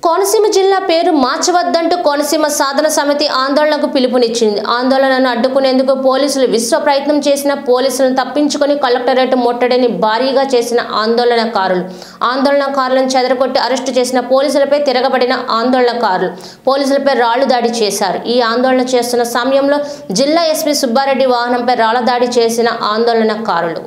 కోనసీమ జిల్లా పేరు మార్చవద్దంటూ కోనసీమ సాధన సమితి ఆందోళనకు పిలుపునిచ్చింది ఆందోళనను అడ్డుకునేందుకు పోలీసులు విశ్వ ప్రయత్నం చేసిన పోలీసులను తప్పించుకొని కలెక్టరేట్ ముట్టడిని భారీగా చేసిన ఆందోళనకారులు ఆందోళనకారులను చెదరగొట్టి అరెస్టు చేసిన పోలీసులపై తిరగబడిన ఆందోళనకారులు పోలీసులపై రాళ్లు దాడి చేశారు ఈ ఆందోళన చేస్తున్న సమయంలో జిల్లా ఎస్పీ సుబ్బారెడ్డి వాహనంపై రాళ్ల దాడి చేసిన ఆందోళనకారులు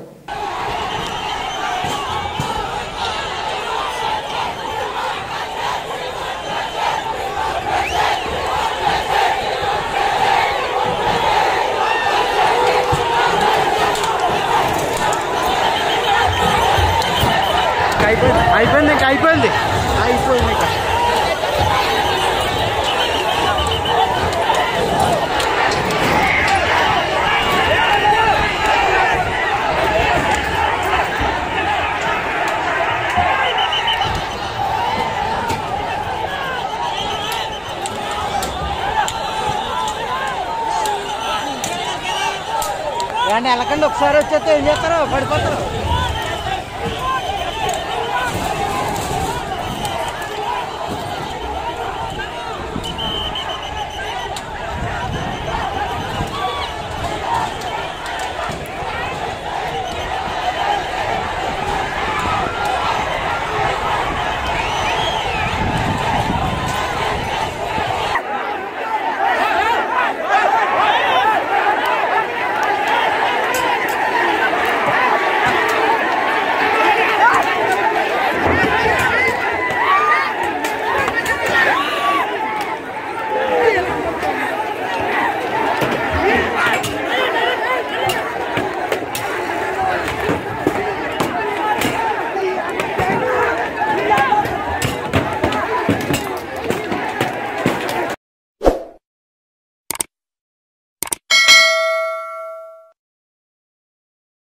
అయిపోయింది అయిపోయింది ఇంకా అయిపోయింది అయిపోయింది ఇంకా ఏమండి వెళ్ళకండి ఒకసారి వచ్చేస్తే ఏం చేస్తారు పడిపోతారు